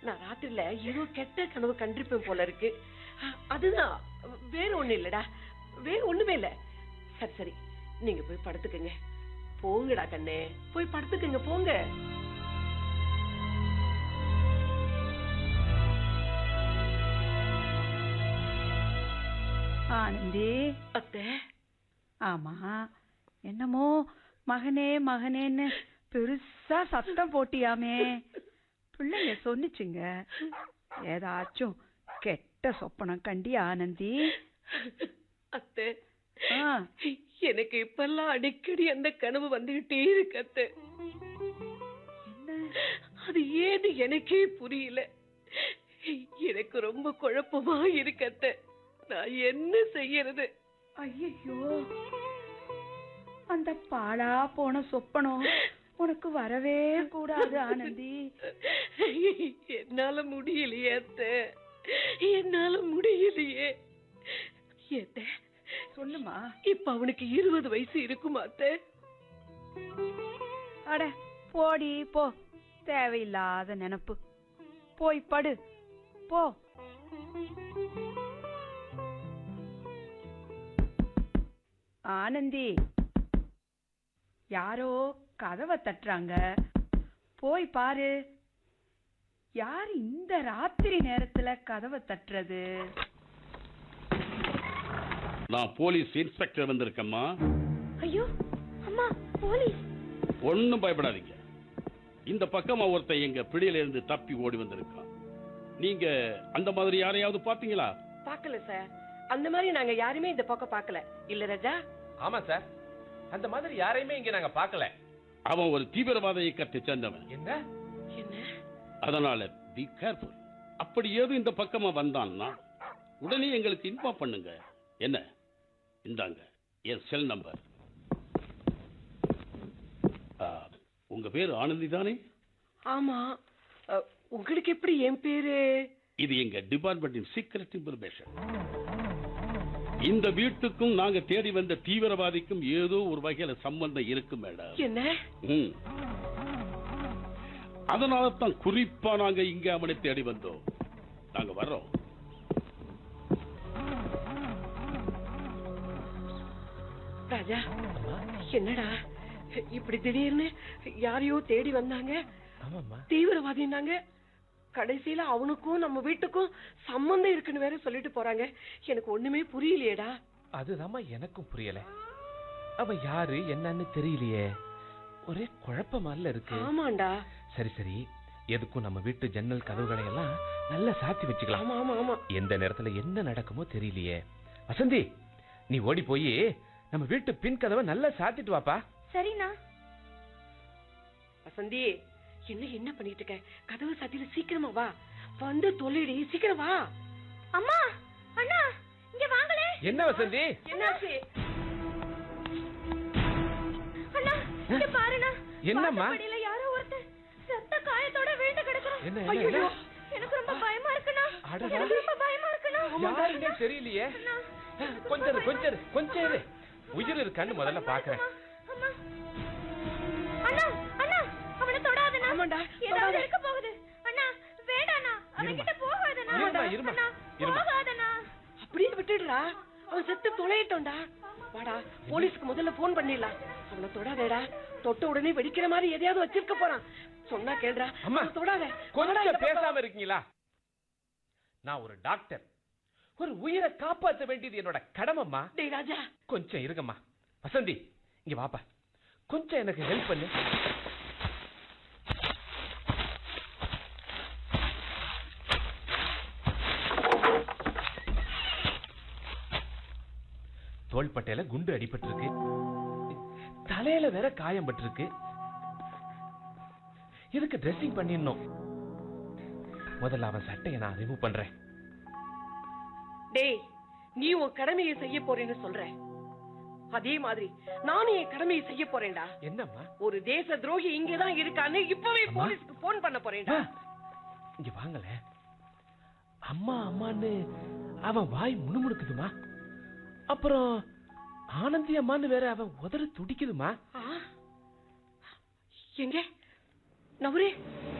நான் ராத்திரில ஏதோ கெட்ட கனவு கண்டிருப்பேன் போல இருக்கு அ- அதுதான் வேற ஒண்ணு இல்லடா வேற ஒண்ணுமே இல்ல சரி சரி நீங்க போய் படுத்துக்கங்க போங்கடா கண்ணே போய் படுத்துக்கங்க போங்க ஆனந்தி அத்தை ஆமா என்னமோ மகனே மகனேன்னு பெருசா சத்தம் போட்டியாமே பிள்ளைங்க சொன்னுச்சுங்க ஏதாச்சும் கெட்ட சொப்பனம் கண்டி ஆனந்தி அத்தை ஆ, எனக்கு இப்பெல்லாம் அடிக்கடி அந்த கனவு வந்துகிட்டே இருக்கு அத்தை என்ன அது ஏது எனக்கே புரியல எனக்கு ரொம்ப குழப்பமா இருக்கு அத்தை நான் என்ன செய்யறது ஐயோ அந்த பாழா போன சொப்பனம் உனக்கு வரவே கூடாது ஆனந்தி என்னால முடியலையே அத்தை என்னால முடியலையே அத்தை சொல்லுமா இப்ப அவனுக்கு இருபது வயசு இருக்குமா அத்தை அட போடி போ தேவையில்லாத நினப்பு போய் படு போ ஆனந்தி யாரோ கதவை தட்டுறாங்க போய் பாரு யார் இந்த ராத்திரி நேரத்துல கதவை தட்டுறது நான் போலீஸ் இன்ஸ்பெக்டர் வந்திருக்கேம்மா ஐயோ அம்மா போலீஸ் ஒன்னும் பயப்படாதீங்க இந்த பக்கமா ஒருத்தன் எங்க பிடியில இருந்து தப்பி ஓடி வந்திருக்கான் நீங்க அந்த மாதிரி யாரையாவது பாத்தீங்களா பாக்கல சார் அந்த மாதிரி நாங்க யாருமே இந்த பக்கம் பாக்கல இல்ல ராஜா ஆமா சார் அந்த மாதிரி யாரையுமே இங்க நாங்க பார்க்கல அவன் ஒரு தீவிரவாத இயக்கத்தை சேர்ந்தவன் என்ன என்ன அதனால பி கேர்ஃபுல் அப்படி ஏதும் இந்த பக்கமா வந்தான்னா உடனே எங்களுக்கு இன்ஃபார்ம் பண்ணுங்க என்ன இந்தாங்க என் செல் நம்பர் உங்க பேர் ஆனந்தி தானே ஆமா அ, உங்களுக்கு எப்படி என் பேரு இது எங்க டிபார்ட்மெண்டின் சீக்ரெட் இன்ஃபர்மேஷன் இந்த வீட்டுக்கும் நாங்க தேடி வந்த தீவிரவாதிக்கும் ஏதோ ஒரு வகையில சம்பந்தம் இருக்கு மேடம் என்ன ம். அதனால தான் குறிப்பா நாங்க இங்க அவனை தேடி வந்தோம் நாங்க வர்றோம் ராஜா என்னடா இப்படி திடீர்னு யாரையோ தேடி வந்தாங்க ஆமாம்மா தீவிரவாதினாங்க கடைசியில அவனுக்கும் நம்ம வீட்டுக்கும் சம்பந்தம் இருக்குன்னு வேற சொல்லிட்டு போறாங்க எனக்கு ஒண்ணுமே புரியலையேடா அதுதாம்மா எனக்கும் புரியல அவன் யாரு என்னன்னு தெரியலையே ஒரே குழப்பமால இருக்கு ஆமாண்டா சரி சரி எதுக்கும் நம்ம வீட்டு ஜன்னல் கதவுகளை எல்லாம் நல்லா சாத்தி வச்சுக்கலாம் ஆமா ஆமா ஆமா எந்த நேரத்துல என்ன நடக்குமோ தெரியலையே வசந்தி நீ ஓடி போய் நம்ம வீட்டு பின் கதவை நல்லா சாத்திட்டு வாப்பா சரிண்ணா வசந்தி என்ன என்ன பண்ணிட்டு இருக்க கதவு சாத்தியில சீக்கிரமா வா வந்து தொலைடி சீக்கிரம் வா அம்மா அண்ணா இங்க வாங்களே என்ன வசந்தி என்னாச்சு அண்ணா இங்க பாருண்ணா என்னம்மா? வாசப்படியில யாரோ ஒருத்தர் ரத்த காயத்தோட விழுந்து கிடக்குறான் என்ன, என்ன, ஐயோ என்ன? எனக்கு ரொம்ப பயமா இருக்குண்ணா அடடா. எனக்கு ரொம்ப பயமா இருக்குண்ணா யாருன்னே தெரியலையே அண்ணா, எனக்கு கொஞ்சம் இரு, ரொம்ப கொஞ்சம் இரு, கொஞ்சம் இரு. உயிர் இருக்கான்னு முதல்ல பாக்குறேன் அம்மா அண்ணா அண்ணா அவனை தொடாதண்ணா ஆமாண்டா, ஏதாவது தொடாத. இருக்க போகுது அண்ணா வேண்டாண்ணா அவன் கிட்ட போகாதண்ணா இருமா, இருமா, அண்ணா, இருமா. போகாதண்ணா அப்படியே விட்டுடுடா அவன் செத்து தொலையட்டோம்டா வாடா போலீஸ்க்கு முதல்ல போன் பண்ணிடலாம் அவனை தொடாதேடா தொட்ட உடனே வெடிக்கிற மாதிரி எதையாவது வச்சிருக்க போறான் சொன்னா கேளுடா அம்மா, அவனை தொடாத வாடா, இந்த கொஞ்சம் பக்கம். பேசாம இருக்கீங்களா நான் ஒரு டாக்டர் ஒரு உயிரை காப்பாற்ற வேண்டியது என்னோட கடமைம்மா டேய் ராஜா கொஞ்சம் இருங்கம்மா வசந்தி இங்க வாப்பா கொஞ்சம் எனக்கு ஹெல்ப் பண்ணு தோள்பட்டையில குண்டு அடிபட்டிருக்கு தலையில வேற காயம் பட்டிருக்கு இதுக்கு ட்ரெஸ்ஸிங் பண்ணிடணும் முதல்ல அவன் சட்டையை நான் ரிமூவ் பண்றேன் டேய் நீ உன் கடமையை செய்ய போறேன்னு சொல்ற அதே மாதிரி நானும் என் கடமையை செய்ய போறேன்டா என்னம்மா ஒரு தேச துரோகி இங்கதான் இருக்கான்னு இப்பவே அம்மா. போலீஸ்க்கு போன் பண்ண போறேன்டா இங்க வாங்கல அம்மா அம்மான்னு அவன் வாய் முணுமுணுக்குதுமா அப்புறம் ஆனந்தி அம்மான்னு வேற அவன் உதறு துடிக்குதுமா ஆ? எங்க நவரே